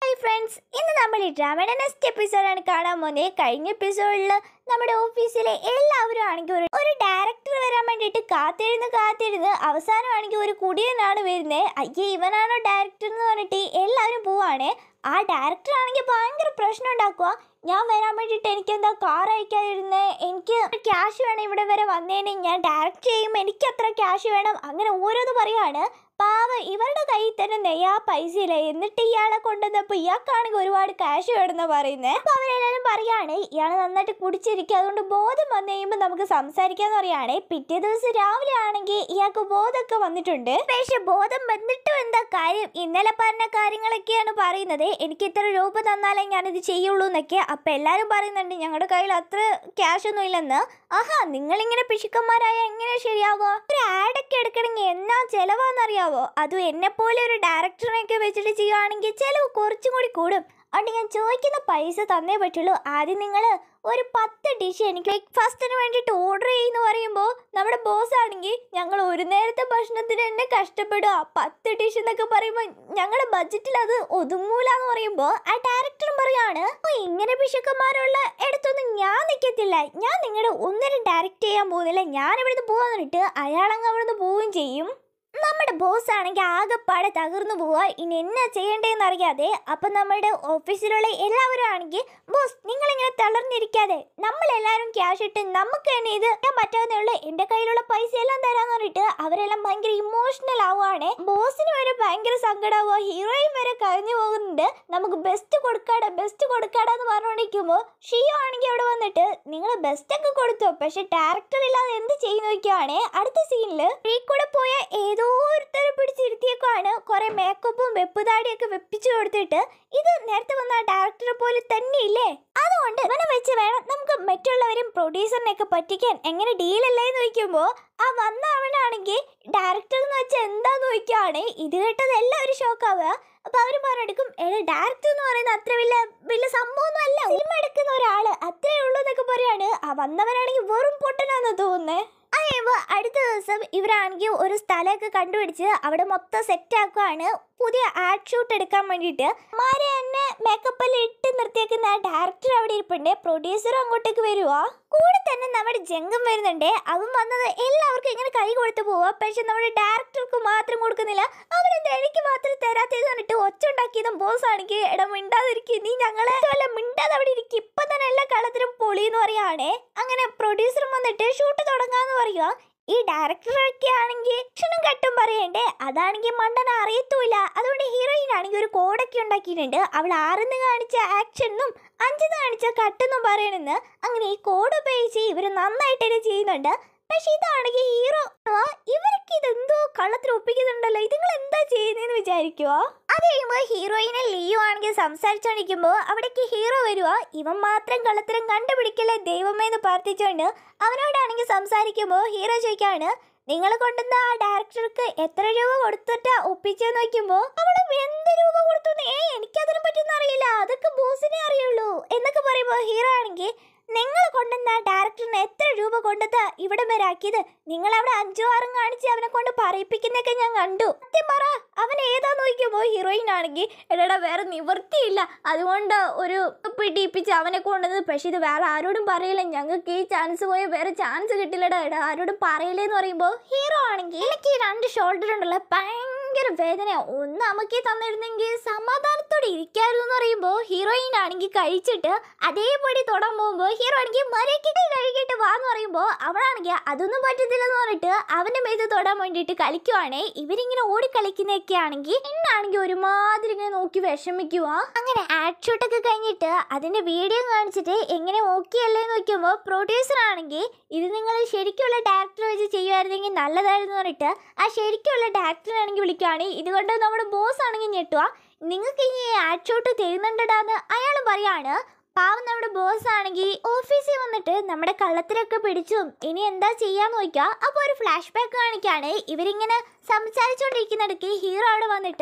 hi friends ഇന്ന് നമ്മൾ ഈ ഡ്രാമയുടെ നെക്സ്റ്റ് എപ്പിസോഡാണ് കാണാൻ പോകുന്നത് കഴിഞ്ഞ എപ്പിസോഡിൽ നമ്മുടെ ഓഫീസിലെ എല്ലാവരും ആണെങ്കിൽ ഒരു ഒരു ഡയറക്ടർ വരാൻ വേണ്ടിയിട്ട് കാത്തിരുന്ന് കാത്തിരുന്ന് അവസാനമാണെങ്കിൽ ഒരു കുടിയനാണ് വരുന്നത് അയ്യേ ഇവനാണോ ഡയറക്ടർ എന്ന് പറഞ്ഞിട്ട് എല്ലാവരും പോവാണ് ആ ഡയറക്ടർ ആണെങ്കിൽ ഭയങ്കര പ്രശ്നം ഉണ്ടാക്കുക ഞാൻ വരാൻ വേണ്ടിയിട്ട് എനിക്ക് എന്താ കാർ അയക്കാതിരുന്നേ എനിക്ക് ക്യാഷ് വേണം ഇവിടെ വരെ വന്നേനെ ഞാൻ ഡയറക്റ്റ് ചെയ്യുമ്പോൾ എനിക്ക് അത്ര ക്യാഷ് വേണം അങ്ങനെ ഓരോന്ന് പറയാണ് പാവ ഇവരുടെ കയ്യിൽ തന്നെ നെയ്യാ പൈസ ഇല്ല എന്നിട്ട് ഇയാളെ കൊണ്ടുവന്നപ്പോൾ ഇയാൾക്കാണെങ്കിൽ ഒരുപാട് ക്യാഷ് വേണമെന്ന് പറയുന്നത് അപ്പോൾ അവരെല്ലാവരും പറയാണ് ഇയാൾ നന്നായിട്ട് കുടിച്ചിരിക്കുക അതുകൊണ്ട് ബോധം വന്നു കഴിയുമ്പോൾ നമുക്ക് സംസാരിക്കാന്ന് പറയാണ് പിറ്റേ ദിവസം രാവിലെ ആണെങ്കിൽ ഇയാൾക്ക് ബോധമൊക്കെ വന്നിട്ടുണ്ട് പക്ഷെ ബോധം വന്നിട്ടും എന്താ കാര്യം ഇന്നലെ പറഞ്ഞ കാര്യങ്ങളൊക്കെയാണ് പറയുന്നത് എനിക്ക് ഇത്ര രൂപ തന്നാലേ ഞാനിത് ചെയ്യുള്ളൂ എന്നൊക്കെ അപ്പം എല്ലാവരും പറയുന്നുണ്ട് ഞങ്ങളുടെ കയ്യിൽ അത്ര ക്യാഷ് ഒന്നും ഇല്ലെന്ന് ആഹാ നിങ്ങളിങ്ങനെ പിശുക്കന്മാരായ എങ്ങനെ ശരിയാവുക ഒരു ആഡൊക്കെ എടുക്കണമെങ്കിൽ എന്നാ ചെലവാണെന്നറിയാവോ അതും എന്നെപ്പോലെ ഒരു ഡയറക്ടറിനെയൊക്കെ വെച്ചിട്ട് ചെയ്യുവാണെങ്കിൽ ചെലവ് കുറച്ചും കൂടി കൂടും അതുകൊണ്ട് ഞാൻ ചോദിക്കുന്ന പൈസ തന്നേ പറ്റുള്ളൂ ആദ്യം നിങ്ങൾ ഒരു പത്ത് ഡിഷ് എനിക്ക് ബ്രേക്ക്ഫാസ്റ്റിന് വേണ്ടിയിട്ട് ഓർഡർ ചെയ്യുന്നു പറയുമ്പോൾ നമ്മുടെ ബോസ് ആണെങ്കിൽ ഞങ്ങൾ ഒരു നേരത്തെ ഭക്ഷണത്തിന് തന്നെ കഷ്ടപ്പെടുക പത്ത് ഡിഷ് എന്നൊക്കെ പറയുമ്പോൾ ഞങ്ങളുടെ ബഡ്ജറ്റിൽ അത് ഒതുങ്ങൂലെന്ന് പറയുമ്പോൾ ആ ഡയറക്ടറും പറയാണ് "ഓ, ഇങ്ങനെ പിശുക്കന്മാരുള്ള ഇടത്തൊന്നും ഞാൻ നിൽക്കത്തില്ല ഞാൻ നിങ്ങളുടെ ഒന്നിനും ഡയറക്റ്റ് ചെയ്യാൻ പോകുന്നില്ല ഞാൻ ഇവിടുന്ന് പോകാൻ പറഞ്ഞിട്ട് അയാളങ്ങ് അവിടുന്ന് പോവുകയും ചെയ്യും നമ്മുടെ ബോസ് ആണെങ്കിൽ ആകെപ്പാടെ തകർന്നു പോവുക ഇനി എന്നാ ചെയ്യണ്ടേന്ന് അറിയാതെ അപ്പം നമ്മുടെ ഓഫീസിലുള്ള എല്ലാവരും ആണെങ്കിൽ ബോസ് നിങ്ങളിങ്ങനെ തളർന്നിരിക്കാതെ നമ്മളെല്ലാവരും ക്യാഷ് ഇട്ട് നമുക്ക് തന്നെ ഇത് ഞാൻ പറ്റാവുന്നേ ഉള്ളൂ എൻ്റെ കയ്യിലുള്ള പൈസ എല്ലാം തരാന്ന് പറഞ്ഞിട്ട് അവരെല്ലാം ഭയങ്കര ഇമോഷണൽ ആവുകയാണ് ബോസിന് വരെ ഭയങ്കര സങ്കടമാവുക ഹീറോയും വരെ കരഞ്ഞു പോകുന്നുണ്ട് നമുക്ക് ബെസ്റ്റ് കൊടുക്കാടാ ബെസ്റ്റ് കൊടുക്കാടാ എന്ന് പറഞ്ഞുകൊണ്ടിരിക്കുമ്പോൾ ഷിയോ ആണെങ്കിൽ അവിടെ വന്നിട്ട് നിങ്ങൾ ബെസ്റ്റ് ഒക്കെ കൊടുത്തു പക്ഷെ ഡയറക്ടർ ഇല്ലാതെ എന്ത് ചെയ്യുന്ന നോക്കിയാണ് അടുത്ത സീനിൽ ഈ കൂടെ പോയ ഏതോ ഒരുത്തരെ പിടിച്ചിരുത്തിയേക്കാണ് കുറെ മേക്കപ്പും വെപ്പ് താടിയൊക്കെ വെപ്പിച്ചു കൊടുത്തിട്ട് ഇത് നേരത്തെ വന്ന ഡയറക്ടറെ പോലെ തന്നെയില്ലേ അതുകൊണ്ട് ഇവനെ വെച്ച് വേണം നമുക്ക് മറ്റുള്ളവരും പ്രൊഡ്യൂസറിനെയൊക്കെ പറ്റിക്കാൻ എങ്ങനെ ഡീലല്ലേ എന്ന് ചോദിക്കുമ്പോൾ ആ വന്ന അവനാണെങ്കിൽ ഡയറക്ടർ എന്ന് വെച്ചാൽ എന്താന്ന് ചോദിക്കുകയാണ് ഇത് കേട്ടത് എല്ലാവരും ഷോക്കാവുക അപ്പൊ അവര് പറഞ്ഞെടുക്കും ഡയറക്ടർ എന്ന് പറയുന്നത് അത്ര വലിയ വലിയ സംഭവമൊന്നും അല്ല സിനിമ എടുക്കുന്ന ഒരാള് അത്രേ ഉള്ളൂ എന്നൊക്കെ പറയാണ് ആ വന്നവനാണെങ്കിൽ വെറും പൊട്ടനാന്ന് തോന്നുന്നേ അതേപോലെ അടുത്ത ദിവസം ഇവരാണെങ്കിൽ ഒരു സ്ഥലമൊക്കെ കണ്ടുപിടിച്ച് അവിടെ മൊത്തം സെറ്റ് ആക്കുവാണ് പുതിയ ആഡ് ഷൂട്ട് എടുക്കാൻ വേണ്ടിയിട്ട് മാരെ തന്നെ മേക്കപ്പ് എല്ലാം ഇട്ട് നിർത്തിയേക്കുന്ന ആ ഡയറക്ടർ അവിടെ ഇരിപ്പുണ്ട് പ്രൊഡ്യൂസർ അങ്ങോട്ടേക്ക് വരുവാ കൂടെ തന്നെ നമ്മുടെ ജംഗം വരുന്നുണ്ട് അവൻ വന്നത് എല്ലാവർക്കും ഇങ്ങനെ കൈ കൊടുത്തു പോവാ പക്ഷെ നമ്മുടെ ഡയറക്ടർക്ക് മാത്രം കൊടുക്കുന്നില്ല അവരെന്താ എനിക്ക് മാത്രം തരാത്തേന്ന് പറഞ്ഞിട്ട് ഒച്ച ഉണ്ടാക്കിയതും ബോസ് ആണെങ്കിൽ എടാ മിണ്ടാതിരിക്കും നീ ഞങ്ങളെ വല്ല മിണ്ടാതെ അവിടെ ഇരിക്കും ഇപ്പൊ തന്നെ എല്ലാ കളത്തിലും പൊളിയെന്ന് പറയാണേ അങ്ങനെ പ്രൊഡ്യൂസറും വന്നിട്ട് ഷൂട്ട് തുടങ്ങാന്ന് പറയുക ഈ ഡയറക്ടറൊക്കെ ആണെങ്കിൽ ക്ഷണം കെട്ടും പറയണ്ടേ അതാണെങ്കിൽ മണ്ടന അറിയത്തൂല അതുകൊണ്ട് ഹീറോയിൻ ആണെങ്കിൽ ഒരു കോഡൊക്കെ ഉണ്ടാക്കിയിട്ടുണ്ട് അവൾ ആറെന്ന് കാണിച്ച ആക്ഷനും അഞ്ചെന്ന് കാണിച്ച കട്ടെന്നും പറയണെന്ന് അങ്ങനെ ഈ കോഡ് ഉപയോഗിച്ച് ഇവർ നന്നായിട്ട് തന്നെ ചെയ്യുന്നുണ്ട് പക്ഷെ ഇതാണെങ്കിൽ ഹീറോ ഇവരൊക്കെ ഇതെന്തോ കള്ളത്തിൽ ഒപ്പിക്കുന്നുണ്ടല്ലോ ഇതുങ്ങൾ എന്താ ചെയ്യുന്നതെന്ന് വിചാരിക്കുവോ അത് കഴിയുമ്പോൾ ഹീറോയിനെ ലിയോ ആണെങ്കിൽ സംസാരിച്ചോണ്ടിരിക്കുമ്പോൾ അവിടേക്ക് ഹീറോ വരുക ഇവൻ മാത്രം കള്ളത്തരം കണ്ടുപിടിക്കല്ലേ ദൈവമേ എന്ന് പ്രാർത്ഥിച്ചുകൊണ്ട് അവനോടാണെങ്കിൽ സംസാരിക്കുമ്പോൾ ഹീറോ ചോദിക്കാണ് നിങ്ങൾ കൊണ്ടുവന്ന ആ ഡയറക്ടർക്ക് എത്ര രൂപ കൊടുത്തിട്ടാ ഒപ്പിച്ചെന്ന് നോക്കുമ്പോൾ അവള് എന്ത് രൂപ കൊടുത്തു ഏ എനിക്കതിനെ പറ്റിയൊന്നും അറിയില്ല അതൊക്കെ ബോസിനെ അറിയുള്ളൂ എന്നൊക്കെ പറയുമ്പോൾ ഹീറോ ആണെങ്കിൽ നിങ്ങൾ കൊണ്ടുവന്ന ആ ഡയറക്ടറിന് എത്ര രൂപ കൊണ്ടുവന്ന ഇവിടം വരെ ആക്കിയത് നിങ്ങൾ അവിടെ അഞ്ചോ ആറും കാണിച്ച് അവനെ കൊണ്ട് പറയിപ്പിക്കുന്നൊക്കെ ഞാൻ കണ്ടു സത്യം പറ അവൻ ഏതാ നോക്കിയപ്പോൾ ഹീറോയിൻ ആണെങ്കിൽ എടാ വേറെ നിവൃത്തിയില്ല അതുകൊണ്ട് ഒരു പിടിയിപ്പിച്ച് അവനെ കൊണ്ടുവന്നത് പക്ഷെ ഇത് വേറെ ആരോടും പറയില്ല ഞങ്ങൾക്ക് ഈ ചാൻസ് പോയ വേറെ ചാൻസ് കിട്ടില്ലടാ എടാ ആരോടും പറയില്ലേന്ന് പറയുമ്പോൾ ഹീറോ ആണെങ്കിൽ എനിക്ക് ഈ രണ്ട് ഷോൾഡർ ഉണ്ടല്ലോ ഭയങ്കര വേദന ഒന്ന് അമ്മക്ക് തന്നിരുന്നെങ്കിൽ സമാധാനത്തോടെ ഇരിക്കായിരുന്നു എന്ന് പറയുമ്പോൾ ഹീറോയിൻ ആണെങ്കിൽ കഴിച്ചിട്ട് അതേപടി തൊടാൻ പോകുമ്പോൾ ഹീറോ ആണെങ്കിൽ മരക്കിട്ട് കഴുകിയിട്ട് വാന്ന് പറയുമ്പോൾ അവളാണെങ്കിൽ അതൊന്നും പറ്റത്തില്ലെന്ന് പറഞ്ഞിട്ട് അവന്റെ മേത്ത് തൊടാൻ വേണ്ടിയിട്ട് കളിക്കുവാണേ ഇവരിങ്ങനെ ഓടി കളിക്കുന്നതൊക്കെ ആണെങ്കിൽ എന്നാണെങ്കിൽ ഒരുമാതിരി ഇങ്ങനെ നോക്കി വിഷമിക്കുക അങ്ങനെ ആഡ് ഷൂട്ടൊക്കെ കഴിഞ്ഞിട്ട് അതിന്റെ വീഡിയോ കാണിച്ചിട്ട് എങ്ങനെ ഓക്കെ അല്ലേ എന്ന് നോക്കുമ്പോൾ പ്രൊഡ്യൂസർ ആണെങ്കിൽ ഇത് നിങ്ങൾ ശരിക്കുള്ള ഡയറക്ടർ വെച്ച് ചെയ്യുമായിരുന്നെങ്കിൽ നല്ലതായിരുന്നു പറഞ്ഞിട്ട് ആ ശരിക്കുള്ള ഡയറക്ടറാണെങ്കിൽ വിളിക്കുകയാണ് ഇതുകൊണ്ട് നമ്മുടെ ബോസ് ആണെങ്കിൽ ഞെട്ടുക നിങ്ങൾക്ക് ഇനി ആഡ് ഷോട്ട് തരുന്നുണ്ടടാന്ന് അയാളും പറയാണ് പാവം നമ്മുടെ ബോസ് ആണെങ്കിൽ ഓഫീസിൽ വന്നിട്ട് നമ്മുടെ കള്ളത്തിലൊക്കെ പിടിച്ചു ഇനി എന്താ ചെയ്യാന്ന് നോക്കുക അപ്പോൾ ഒരു ഫ്ലാഷ് ബാക്ക് കാണിക്കാണ് ഇവരിങ്ങനെ സംസാരിച്ചുകൊണ്ടിരിക്കുന്നിടയ്ക്ക് ഹീറോ അവിടെ വന്നിട്ട്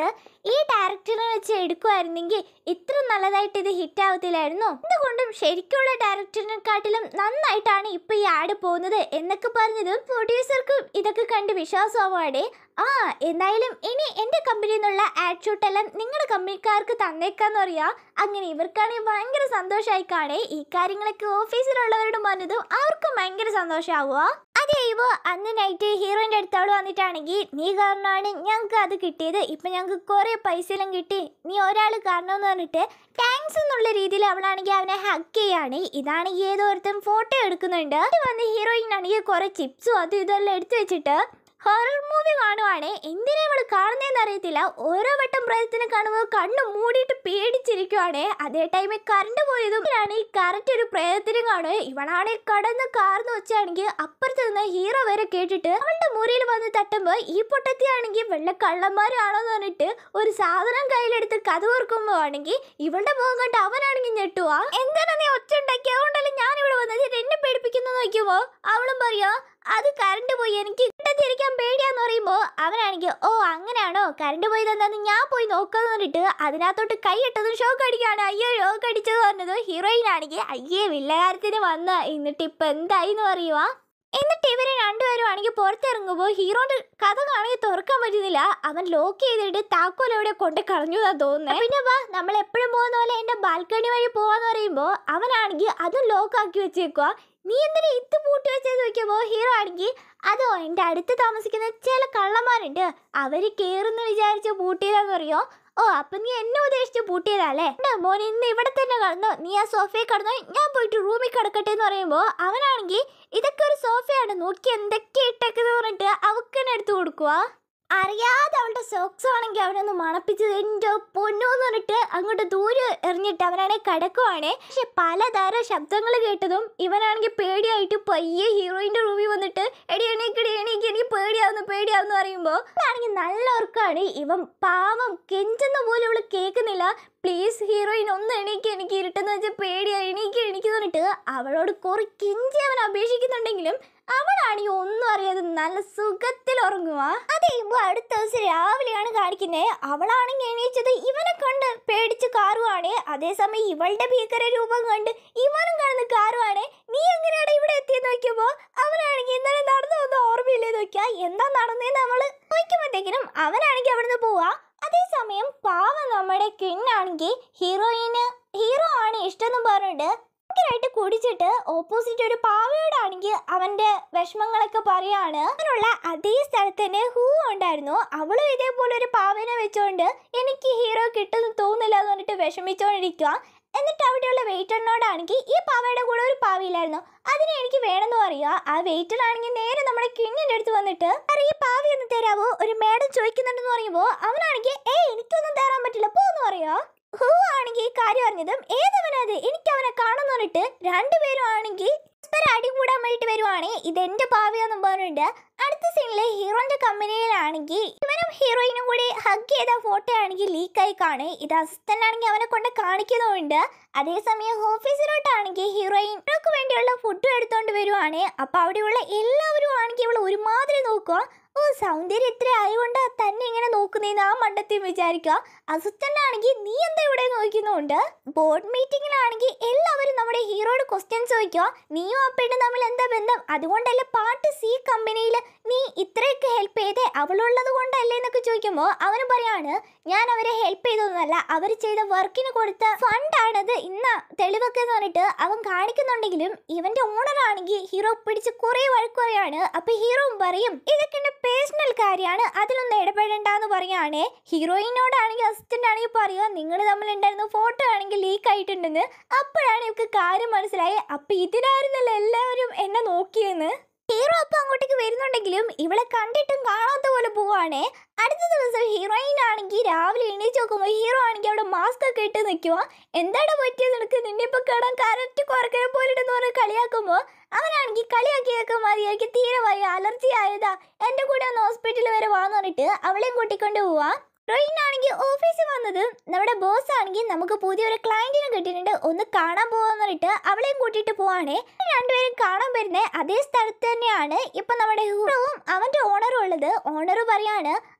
ഈ ഡയറക്ടറിനെ വെച്ച് എടുക്കുമായിരുന്നെങ്കിൽ ഇത്ര നല്ലതായിട്ട് ഇത് ഹിറ്റ് ആവത്തില്ലായിരുന്നു എന്തുകൊണ്ടും ശരിക്കുള്ള ഡയറക്ടറിനെക്കാട്ടിലും നന്നായിട്ടാണ് ഇപ്പൊ ഈ ആഡ് പോകുന്നത് എന്നൊക്കെ പറഞ്ഞതും പ്രൊഡ്യൂസർക്കും ഇതൊക്കെ കണ്ട് വിശ്വാസമാവാടെ ആ എന്തായാലും ഇനി എൻ്റെ കമ്പനിയിൽ നിന്നുള്ള ആഡ് ഷൂട്ട് എല്ലാം നിങ്ങളുടെ കമ്പനിക്കാർക്ക് തന്നേക്കാന്ന് പറയാ അങ്ങനെ ഇവർക്കാണെങ്കിൽ ഭയങ്കര സന്തോഷമായി കാണേ ഈ കാര്യങ്ങളൊക്കെ ഓഫീസിലുള്ളവരോട് പറഞ്ഞതും അവർക്കും ഭയങ്കര സന്തോഷമാവുക അതെ ഇവോ അന്ന് നൈറ്റ് ഹീറോയിൻ്റെ അടുത്ത് അവൾ വന്നിട്ടാണെങ്കിൽ നീ കാരണമാണ് ഞങ്ങൾക്ക് അത് കിട്ടിയത് ഇപ്പം ഞങ്ങൾക്ക് കുറേ പൈസ എല്ലാം കിട്ടി നീ ഒരാൾ കാരണമെന്ന് പറഞ്ഞിട്ട് താങ്ക്സ് എന്നുള്ള രീതിയിൽ അവളാണെങ്കിൽ അവനെ ഹക്ക് ചെയ്യാണ് ഇതാണെങ്കിൽ ഏതോ ഒരുത്തൻ ഫോട്ടോ എടുക്കുന്നുണ്ട് ഇത് വന്ന് ഹീറോയിൻ ആണെങ്കിൽ കുറേ ചിപ്സും അതും ഇതെല്ലാം എടുത്തു വെച്ചിട്ട് ഹൊറർ മൂവി കാണുവാണേ എന്തിനാ ഇവള് കാണുന്നതെന്ന് അറിയത്തില്ല ഓരോ വട്ടം പ്രേതത്തിനെ കാണുമ്പോൾ കണ്ണു മൂടിയിട്ട് പേടിച്ചിരിക്കുവാണേ അതേ ടൈമിൽ കറണ്ട് പോയതും ആണ് ഈ കറക്റ്റ് ഒരു പ്രേതത്തിനെ കാണുക ഇവളാണെ കടന്ന് കാർന്ന് വെച്ചാണെങ്കിൽ അപ്പുറത്ത് നിന്ന് ഹീറോ വരെ കേട്ടിട്ട് അവളുടെ മുറിയിൽ വന്ന് തട്ടുമ്പോൾ ഈ പൊട്ടത്തിയാണെങ്കിൽ വെള്ള കള്ളന്മാരാണോന്ന് പറഞ്ഞിട്ട് ഒരു സാധനം കയ്യിലെടുത്ത് കഥ ഓർക്കുമ്പോൾ ആണെങ്കിൽ ഇവളുടെ മുഖം കണ്ട് അവനാണെങ്കിൽ ഞെട്ടുവാ എന്താണ് നീ ഒച്ച ഉണ്ടാക്കി അതുകൊണ്ടല്ലേ ഞാൻ ഇവിടെ വന്നത് ഇത് എന്നെ പേടിപ്പിക്കുന്നു നോക്കുമ്പോ അവളും പറയാ അത് കറണ്ട് പോയി എനിക്ക് ഇട്ടത്തിരിക്കാൻ പേടിയാന്ന് പറയുമ്പോ അവനാണെങ്കിൽ ഓ അങ്ങനെയാണോ കറണ്ട് പോയത് എന്താന്ന് ഞാൻ പോയി നോക്കാന്ന് പറഞ്ഞിട്ട് അതിനകത്തോട്ട് കൈ ഇട്ടതും ഷോക്ക് അടിക്കുകയാണ് അയ്യോ ഷോക്ക് അടിച്ചത് പറഞ്ഞത് ഹീറോയിൻ ആണെങ്കിൽ അയ്യേ വില്ലകാരത്തിന് വന്ന എന്നിട്ട് ഇപ്പൊ എന്തായി എന്ന് പറയുവാ എന്നിട്ട് ഇവര് രണ്ടുപേരും ആണെങ്കിൽ പുറത്തിറങ്ങുമ്പോൾ ഹീറോന്റെ കഥ കാണെങ്കിൽ തുറക്കാൻ പറ്റുന്നില്ല അവൻ ലോക്ക് ചെയ്തിട്ട് താക്കോൽ എവിടെ കൊണ്ട് കളഞ്ഞു എന്നാ തോന്നുന്നത് പിന്നെ വാ നമ്മൾ എപ്പോഴും പോകുന്ന പോലെ എന്റെ ബാൽക്കണി വഴി പോവാന്ന് പറയുമ്പോൾ അവനാണെങ്കിൽ അതും ലോക്ക് ആക്കി വെച്ചേക്കുക നീ എന്തിനാ ഇത് പൂട്ടി വെച്ചത് നോക്കിയപ്പോൾ ഹീറോ ആണെങ്കിൽ അതോ എൻ്റെ അടുത്ത് താമസിക്കുന്ന ചില കള്ളന്മാരുണ്ട് അവര് കേറുന്ന് വിചാരിച്ച് പൂട്ടിയതാന്ന് പറയോ ഓ അപ്പൊ നീ എന്നെ ഉദ്ദേശിച്ച് പൂട്ടിയതല്ലേ എന്റെ മോൻ ഇന്ന് ഇവിടെ തന്നെ കടന്നോ നീ ആ സോഫയിൽ കടന്നോ ഞാൻ പോയിട്ട് റൂമിൽ കിടക്കട്ടെ എന്ന് പറയുമ്പോൾ അവനാണെങ്കിൽ ഇതൊക്കെ ഒരു സോഫയാണ് നോക്കി എന്തൊക്കെ ഇട്ടേക്കെന്ന് പറഞ്ഞിട്ട് അവക്കന്നെ എടുത്തു കൊടുക്കുക അറിയാതെ അവളുടെ സോക്സ് ആണെങ്കിൽ അവനൊന്ന് മണപ്പിച്ചത് എൻ്റെ പൊന്നൂന്ന് പറഞ്ഞിട്ട് അങ്ങോട്ട് ദൂരെ എറിഞ്ഞിട്ട് അവനാണെങ്കിൽ കിടക്കുവാണേ പക്ഷെ പലതരം ശബ്ദങ്ങൾ കേട്ടതും ഇവനാണെങ്കിൽ പേടിയായിട്ട് പയ്യെ ഹീറോയിൻ്റെ റൂമിൽ വന്നിട്ട് എടി എണീക്കടി എണീക്ക് എനിക്ക് പേടിയാവുന്നു പേടിയാവുന്നു പറയുമ്പോൾ ആണെങ്കിൽ നല്ല ഉറക്കാണ് ഇവൻ പാവം കെഞ്ചുന്ന പോലും ഇവള് കേൾക്കുന്നില്ല പ്ലീസ് ഹീറോയിൻ ഒന്ന് എണീക്ക് എനിക്ക് ഇരുട്ടെന്ന് വെച്ചാൽ പേടിയാ എണീക്ക് എണീക്ക് പറഞ്ഞിട്ട് അവളോട് കുറെ കെഞ്ചി അവൻ അപേക്ഷിക്കുന്നുണ്ടെങ്കിലും അവളാണെങ്കിൽ ഒന്നും അറിയാതെ നല്ല സുഖത്തിൽ ഉറങ്ങുക അത് കഴിയുമ്പോൾ അടുത്ത ദിവസം രാവിലെയാണ് കാണിക്കുന്നത് അവളാണെങ്കിൽ എണീച്ചത് ഇവനെ കണ്ട് പേടിച്ച് കാറുവാണ് അതേസമയം ഇവളുടെ ഭീകര രൂപം കണ്ട് ഇവനും കിടന്ന് കാറുവാണ് നീ എങ്ങനെയാണ് ഇവിടെ എത്തിയെന്ന് നോക്കിയപ്പോൾ അവനാണെങ്കിൽ ഇന്നലെ നടന്നു വന്ന ഓർമ്മയില്ലേ നോക്കിയാ എന്താ നടന്നതെന്ന് നമ്മൾ നോക്കുമ്പോഴത്തേക്കിനും അവനാണെങ്കിൽ അവിടുന്ന് പോവാ അതേസമയം പാവം നമ്മുടെ കിണ്ണാണെങ്കിൽ ഹീറോയിന് ഹീറോ ആണ് ഇഷ്ടമെന്ന് പറഞ്ഞിട്ട് ഭയങ്കരമായിട്ട് കുടിച്ചിട്ട് ഓപ്പോസിറ്റ് ഒരു പാവയോടാണെങ്കിൽ അവന്റെ വിഷമങ്ങളൊക്കെ പറയാണ് അങ്ങനെയുള്ള അതേ സ്ഥലത്ത് തന്നെ ഹൂ ഉണ്ടായിരുന്നു അവളും ഇതേപോലെ ഒരു പാവനെ വെച്ചോണ്ട് എനിക്ക് ഹീറോ കിട്ടുമെന്ന് തോന്നില്ല എന്ന് പറഞ്ഞിട്ട് വിഷമിച്ചോണ്ടിരിക്കുക എന്നിട്ട് അവിടെയുള്ള വെയിറ്ററിനോടാണെങ്കിൽ ഈ പാവയുടെ കൂടെ ഒരു പാവയില്ലായിരുന്നു അതിനെ എനിക്ക് വേണമെന്ന് പറയുക ആ വെയിറ്ററാണെങ്കിൽ നേരെ നമ്മുടെ കിണ്ണിൻ്റെ അടുത്ത് വന്നിട്ട് അറി ഈ പാവി ഒന്ന് തരാവോ ഒരു മേഡം ചോദിക്കുന്നുണ്ടെന്ന് പറയുമ്പോൾ അവനാണെങ്കിൽ ഏ എനിക്കൊന്നും തരാൻ പറ്റില്ല പോന്ന് പറയുക ഹൂ ആണെങ്കിൽ ഈ കാര്യം അറിഞ്ഞതും ഏതവനത് എനിക്ക് അവനെ കാണുന്നു പറഞ്ഞിട്ട് രണ്ടുപേരും ആണെങ്കിൽ പരസ്പരം അടി കൂടാൻ വേണ്ടിട്ട് വരുവാണ് ഇതെന്റെ ഭാവിയെന്നും പറഞ്ഞിട്ട് അടുത്ത സീനിലെ ഹീറോന്റെ കമ്പനിയിലാണെങ്കിൽ ഇവനും ഹീറോയിനും കൂടി ഹഗ് ചെയ്ത ഫോട്ടോ ആണെങ്കിൽ ലീക്കായി കാണും ഇത് അസിസ്റ്റന്റ് ആണെങ്കിൽ അവനെ കൊണ്ട് കാണിക്കുന്നുമുണ്ട് അതേസമയം ഓഫീസിലോട്ടാണെങ്കിൽ ഹീറോയിൻ ഇവർക്ക് വേണ്ടിയുള്ള ഫുഡ് എടുത്തോണ്ട് വരുവാണ് അപ്പൊ അവിടെയുള്ള എല്ലാവരും ആണെങ്കിൽ ഇവളെ ഒരുമാതിരി നോക്കുക ഓ സൗന്ദര്യം ഇത്ര ആയതുകൊണ്ട് തന്നെ ഇങ്ങനെ നോക്കുന്നതെന്ന് ആ മണ്ടത്തിൽ വിചാരിക്കുക അസിസ്റ്റന്റ് ആണെങ്കിൽ നീ എന്താ ഇവിടെ നോക്കുന്നുണ്ട് ബോർഡ് മീറ്റിംഗിലാണെങ്കിൽ എല്ലാവരും നമ്മുടെ ഹീറോയുടെ ക്വസ്റ്റ്യൻസ് ചോദിക്കുക നീയും ആ പെണ്ണും തമ്മിൽ എന്താ ബന്ധം അതുകൊണ്ടല്ലേ പാർട്ട് സി കമ്പനിയിൽ നീ ഇത്രയൊക്കെ ഹെൽപ്പ് ചെയ്തേ അവളുള്ളത് കൊണ്ടല്ലേ എന്നൊക്കെ ചോദിക്കുമ്പോൾ അവന് പറയാണ് ഞാൻ അവരെ ഹെൽപ്പ് ചെയ്തൊന്നുമല്ല അവർ ചെയ്ത വർക്കിന് കൊടുത്ത ഫണ്ടാണത് ഇന്ന തെളിവൊക്കെ എന്ന് പറഞ്ഞിട്ട് അവൻ കാണിക്കുന്നുണ്ടെങ്കിലും ഇവന്റെ ഓണർ ആണെങ്കിൽ ഹീറോ പിടിച്ച് കുറെ വഴക്ക് പറയാണ് അപ്പൊ ഹീറോയും പറയും ഇതൊക്കെ എന്റെ പേഴ്സണൽ കാര്യമാണ് അതിലൊന്നും ഇടപെടണ്ടെന്ന് പറയാണ് ഹീറോയിനോടാണെങ്കിൽ അസിസ്റ്റന്റ് ആണെങ്കിൽ പറയുക നിങ്ങൾ തമ്മിൽ ഉണ്ടായിരുന്ന ഫോട്ടോ ആണെങ്കിൽ ലീക്ക് ആയിട്ടുണ്ടെന്ന് അപ്പോഴാണ് ഇവർക്ക് കാര്യം മനസ്സിലായി അപ്പൊ ഇതിനായിരുന്നല്ലോ എല്ലാവരും എന്നെ നോക്കിയെന്ന് ഹീറോ അപ്പൊ അങ്ങോട്ടേക്ക് വരുന്നുണ്ടെങ്കിലും ഇവളെ കണ്ടിട്ടും കാണാത്ത പോലെ പോവാണേ അടുത്ത ദിവസം ഹീറോയിൻ ആണെങ്കിൽ രാവിലെ എണീച്ച് നോക്കുമ്പോൾ ഹീറോ ആണെങ്കിൽ അവിടെ മാസ്ക് ഒക്കെ ഇട്ട് നിൽക്കുക എന്താണ് പറ്റിയത് നിനക്ക് നിന്നെ ഇപ്പൊ കാണാൻ കറക്റ്റ് കുറക്കനെ പോലെ ഇടുന്ന പറഞ്ഞ് കളിയാക്കുമ്പോൾ അവനാണെങ്കിൽ കളിയാക്കിയൊക്കെ മതി എനിക്ക് തീരെ വയ്യ അലർജി ആയതാ എൻ്റെ കൂടെ ഒന്ന് ഹോസ്പിറ്റലിൽ വരെ വാന്ന് പറഞ്ഞിട്ട് അവളെയും കൂട്ടിക്കൊണ്ട് പോവാ റോയിൻ ആണെങ്കിൽ ഓഫീസിൽ വന്നത് നമ്മുടെ ബോസ് ആണെങ്കിൽ നമുക്ക് പുതിയൊരു ക്ലയന്റിനെ കിട്ടിയിട്ടുണ്ട് ഒന്ന് കാണാൻ പോവാന്ന് പറഞ്ഞിട്ട് അവളെയും കൂട്ടിയിട്ട് പോവാണേ രണ്ടുപേരും കാണാൻ വരുന്നത് അതേ സ്ഥലത്ത് തന്നെയാണ് ഇപ്പൊ നമ്മുടെ ഹീറോവും അവന്റെ ഓണറും ഉള്ളത് ഓണർ പറയാണ്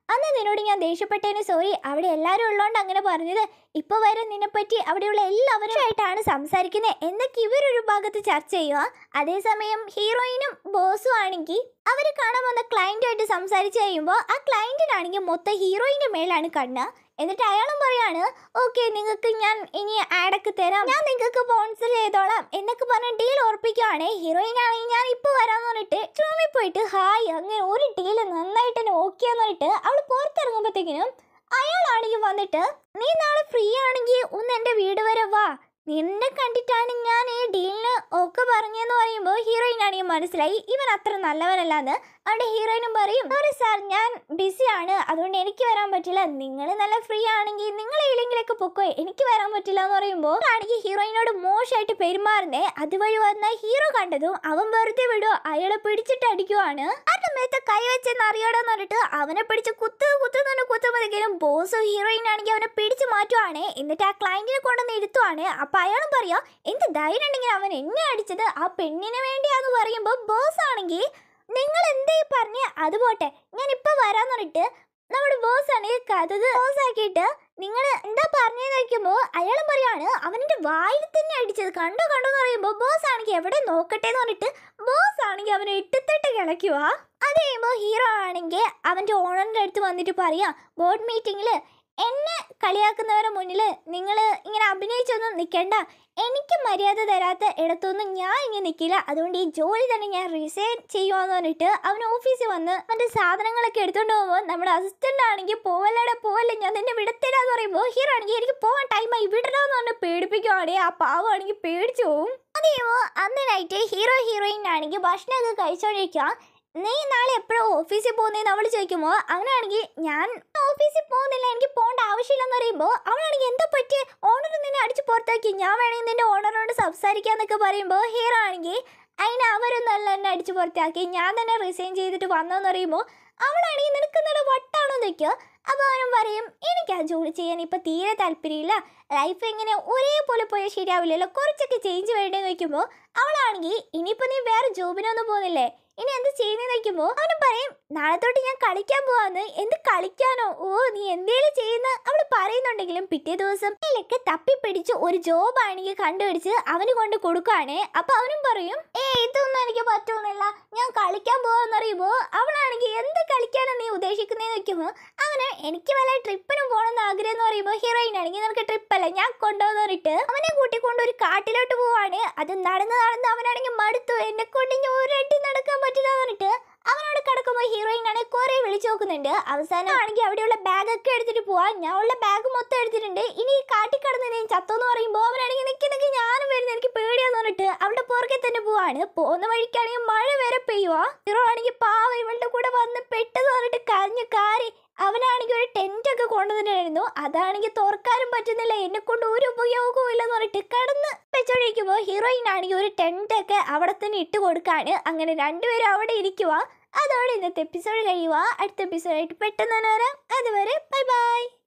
അന്ന് നിന്നോട് ഞാൻ ദേഷ്യപ്പെട്ടതിന് സോറി അവിടെ എല്ലാവരും ഉള്ളതുകൊണ്ട് അങ്ങനെ പറഞ്ഞത് ഇപ്പൊ വരെ നിന്നെപ്പറ്റി അവിടെയുള്ള എല്ലാവരുമായിട്ടാണ് സംസാരിക്കുന്നത് എന്നൊക്കെ ഇവരൊരു ഭാഗത്ത് ചർച്ച ചെയ്യുക അതേസമയം ഹീറോയിനും ബോസും ആണെങ്കിൽ അവർ കാണാൻ വന്ന ക്ലയൻറ്റുമായിട്ട് സംസാരിച്ച് കഴിയുമ്പോൾ ആ ക്ലയൻറ്റിനാണെങ്കിൽ മൊത്തം ഹീറോയിൻ്റെ മേലാണ് കണ്ണ് എന്നിട്ട് അയാളും പറയാണ് ഓക്കെ നിങ്ങൾക്ക് ഞാൻ ഇനി ആഡൊക്കെ തരാം ഞാൻ നിങ്ങൾക്ക് സ്പോൺസർ ചെയ്തോളാം എന്നൊക്കെ പറഞ്ഞ് ഡീൽ ഉറപ്പിക്കുവാണ് ഹീറോയിൻ ആണെങ്കിൽ ഞാൻ ഇപ്പോൾ വരാമെന്ന് പറഞ്ഞിട്ട് റൂമിൽ പോയിട്ട് ഹായ് അങ്ങനെ ഒരു ഡീൽ നന്നായിട്ട് തന്നെ ഓക്കെ എന്ന് പറഞ്ഞിട്ട് അവൾ പുറത്തിറങ്ങുമ്പോഴത്തേക്കിനും അയാളാണെങ്കിൽ വന്നിട്ട് നീ നാളെ ഫ്രീ ആണെങ്കിൽ ഒന്ന് എൻ്റെ വീട് വരെ വാ നിന്നെ കണ്ടിട്ടാണ് ഞാൻ ഈ ഡീലിന് ഒക്കെ പറഞ്ഞെന്ന് പറയുമ്പോൾ ഹീറോയിൻ ആണെങ്കിൽ മനസ്സിലായി ഇവൻ അത്ര നല്ലവനല്ലാന്ന് അവിടെ ഹീറോയിനും പറയും സോറി സാർ ഞാൻ ബിസിയാണ് അതുകൊണ്ട് എനിക്ക് വരാൻ പറ്റില്ല നിങ്ങൾ നല്ല ഫ്രീ ആണെങ്കിൽ നിങ്ങൾ ഏതെങ്കിലൊക്കെ പൊക്കോ എനിക്ക് വരാൻ പറ്റില്ല എന്ന് പറയുമ്പോൾ ആണെങ്കിൽ ഹീറോയിനോട് മോശമായിട്ട് പെരുമാറുന്നേ അതുവഴി വന്ന ഹീറോ കണ്ടതും അവൻ വെറുതെ വിടുവോ അയാളെ പിടിച്ചിട്ട് അടിക്കുവാണ് ആ സമയത്ത് കൈ വെച്ചെന്ന് അറിയാടെന്ന് പറഞ്ഞിട്ട് അവനെ പിടിച്ച് കുത്തു കുത്തുന്നു കുത്തുമ്പോഴേക്കും ബോസും ഹീറോയിൻ ആണെങ്കിൽ അവനെ പിടിച്ച് മാറ്റുവാണ് എന്നിട്ട് ആ ക്ലയന്റിനെ കൊണ്ടുവന്ന് ഇരുത്തുവാണ് അപ്പൊ അയാളും പറയാ എന്ത് ധൈര്യം ഉണ്ടെങ്കിൽ അവൻ എന്നെ അടിച്ചത് ആ പെണ്ണിന് വേണ്ടിയാന്ന് പറയുമ്പോൾ ബോസ് ആണെങ്കിൽ നിങ്ങൾ എന്തേ പറഞ്ഞ് അത് പോട്ടെ ഞാൻ ഇപ്പൊ വരാന്ന് പറഞ്ഞിട്ട് നമ്മുടെ ബോസ് ആണെങ്കിൽ കഥക് ബോസ് ആക്കിയിട്ട് നിങ്ങൾ എന്താ പറഞ്ഞതെന്ന് ചോദിക്കുമ്പോൾ അയാളും പറയാണ് അവൻ്റെ വായിൽ തന്നെ അടിച്ചത് കണ്ടോ കണ്ടോ എന്ന് പറയുമ്പോൾ ബോസ് ആണെങ്കിൽ എവിടെ നോക്കട്ടെ എന്ന് പറഞ്ഞിട്ട് ബോസ് ആണെങ്കിൽ അവനെ ഇട്ടിത്തിട്ട് കിളയ്ക്കുക അത് കഴിയുമ്പോൾ ഹീറോ ആണെങ്കിൽ അവൻ്റെ ഓണറിൻ്റെ അടുത്ത് വന്നിട്ട് പറയാം ബോർഡ് മീറ്റിങ്ങിൽ എന്നെ കളിയാക്കുന്നവരുടെ മുന്നിൽ നിങ്ങൾ ഇങ്ങനെ അഭിനയിച്ചൊന്നും നിൽക്കണ്ട എനിക്ക് മര്യാദ തരാത്ത ഇടത്തൊന്നും ഞാൻ ഇങ്ങനെ നിൽക്കില്ല അതുകൊണ്ട് ഈ ജോലി തന്നെ ഞാൻ റിസൈൻ ചെയ്യുവാന്ന് പറഞ്ഞിട്ട് അവൻ ഓഫീസിൽ വന്ന് അവൻ്റെ സാധനങ്ങളൊക്കെ എടുത്തുകൊണ്ട് പോകുമ്പോൾ നമ്മുടെ അസിസ്റ്റൻ്റ് ആണെങ്കിൽ പോവല്ലടെ പോവല്ലേ ഞാൻ നിന്നെ വിടത്തില്ലാന്ന് പറയുമ്പോൾ ഹീറോ ആണെങ്കിൽ എനിക്ക് പോകാൻ ടൈമായി വിടണമെന്ന് പറഞ്ഞ് പേടിപ്പിക്കുവാണെങ്കിൽ ആ പാവമാണെങ്കിൽ പേടിച്ചു പോവും അതേമോ അന്ന് നൈറ്റ് ഹീറോ ഹീറോയിൻ ആണെങ്കിൽ ഭക്ഷണമൊക്കെ കഴിച്ചോണ്ടിരിക്കുക നീ നാളെ എപ്പോഴും ഓഫീസിൽ പോകുന്നതെന്ന് അവൾ ചോദിക്കുമ്പോൾ അവനാണെങ്കിൽ ഞാൻ ഓഫീസിൽ പോകുന്നില്ല എനിക്ക് പോകേണ്ട ആവശ്യമില്ലെന്ന് പറയുമ്പോൾ അവനാണെങ്കിൽ എന്താ പറ്റി ഓണർ നിന്നെ അടിച്ച് പുറത്താക്കി ഞാൻ വേണമെങ്കിൽ നിന്റെ ഓണറോട് സംസാരിക്കാന്നൊക്കെ പറയുമ്പോൾ ഹീറോ ആണെങ്കിൽ അതിന് അവരൊന്നല്ല എന്നെ അടിച്ച് പുറത്താക്കി ഞാൻ തന്നെ റിസൈൻ ചെയ്തിട്ട് വന്നതെന്ന് പറയുമ്പോൾ അവളാണെങ്കിൽ നിനക്ക് നല്ല വട്ടാണോ നിൽക്കുക അപ്പോൾ അവനും പറയും എനിക്ക് ആ ജോലി ചെയ്യാൻ ഇപ്പം തീരെ താല്പര്യമില്ല ലൈഫ് എങ്ങനെ ഒരേപോലെ പോയാൽ ശരിയാവില്ലല്ലോ കുറച്ചൊക്കെ ചേഞ്ച് വേണ്ടേന്ന് വെക്കുമ്പോൾ അവളാണെങ്കിൽ ഇനിയിപ്പോൾ നീ വേറെ ജോബിനൊന്നും പോകുന്നില്ലേ ഇനി എന്ത് ചെയ്യുന്നതെന്ന് വെക്കുമ്പോൾ അവനും പറയും നാളെ തൊട്ട് ഞാൻ കളിക്കാൻ പോവാന്ന് എന്ത് കളിക്കാനോ ഓ നീ എന്തേലും ചെയ്യുന്ന അവൾ പറയുന്നുണ്ടെങ്കിലും പിറ്റേ ദിവസം ഇതിലൊക്കെ തപ്പിപ്പിടിച്ച് ഒരു ജോബ് ആണെങ്കിൽ കണ്ടുപിടിച്ച് അവന് കൊണ്ട് കൊടുക്കുകയാണേ അപ്പൊ അവനും പറയും ഏ ഇതൊന്നും എനിക്ക് പറ്റുന്നില്ല ഞാൻ കളിക്കാൻ പോവാന്ന് പറയുമ്പോൾ അവളാണെങ്കിൽ എന്ത് കളിക്കാനാണ് നീ ഉദ്ദേശിക്കുന്നതെന്ന് വെക്കുമ്പോൾ അവന് എനിക്ക് വല്ല ട്രിപ്പിനും പോകണമെന്ന് ആഗ്രഹം എന്ന് പറയുമ്പോൾ ഹീറോയിൻ ആണെങ്കിൽ നിനക്ക് ട്രിപ്പല്ല ഞാൻ കൊണ്ടുപോകുന്ന പറഞ്ഞിട്ട് അവനെ കൂട്ടിക്കൊണ്ട് ഒരു കാട്ടിലോട്ട് പോവാണ് അത് നടന്ന് നടന്ന് അവനാണെങ്കിൽ മടുത്തു എന്നെ കൊണ്ട് ഇനി ഒരടി നടക്കാൻ പറ്റില്ല എന്ന് പറഞ്ഞിട്ട് അവനോട് കിടക്കുമ്പോൾ ഹീറോയിൻ ആണെങ്കിൽ കുറെ വിളിച്ചു നോക്കുന്നുണ്ട് അവസാനം ആണെങ്കിൽ അവിടെയുള്ള ബാഗ് ഒക്കെ എടുത്തിട്ട് പോവാ ഞാൻ ഉള്ള ബാഗ് മൊത്തം എടുത്തിട്ടുണ്ട് ഇനി ഈ കാട്ടിൽ കിടന്ന് ഞാൻ ചത്തോന്ന് പറയുമ്പോൾ അവനാണെങ്കിൽ നിൽക്കി നിൽക്കി ഞാനും വരുന്നത് എനിക്ക് പേടിയാന്ന് പറഞ്ഞിട്ട് അവിടെ പുറകെ തന്നെ പോവാണ് പോകുന്ന വഴിക്കാണെങ്കിൽ മഴ വരെ പെയ്യുവാ ഹീറോ ആണെങ്കിൽ പാവ ഇവളുടെ കൂടെ വന്ന് പെട്ടെന്ന് പറഞ്ഞിട്ട് കരഞ്ഞു കാരി അവനാണെങ്കിൽ ഒരു ടെന്റ് ഒക്കെ കൊണ്ടുവന്നിട്ടായിരുന്നു അതാണെങ്കിൽ തുറക്കാനും പറ്റുന്നില്ല എന്നെ കൊണ്ട് ഒരു ഉപയോഗവും ഇല്ലെന്ന് പറഞ്ഞിട്ട് കിടന്ന് വെച്ചോണ്ടിരിക്കുമ്പോൾ ഹീറോയിൻ ആണെങ്കിൽ ഒരു ടെന്റ് ഒക്കെ അവിടെ തന്നെ ഇട്ട് കൊടുക്കാണ് അങ്ങനെ രണ്ടുപേരും അവിടെ ഇരിക്കുക അതോടെ ഇന്നത്തെ എപ്പിസോഡ് കഴിയുക അടുത്ത എപ്പിസോഡായിട്ട് പെട്ടെന്ന് തന്നെ വരാം അതുവരെ ബൈ ബൈ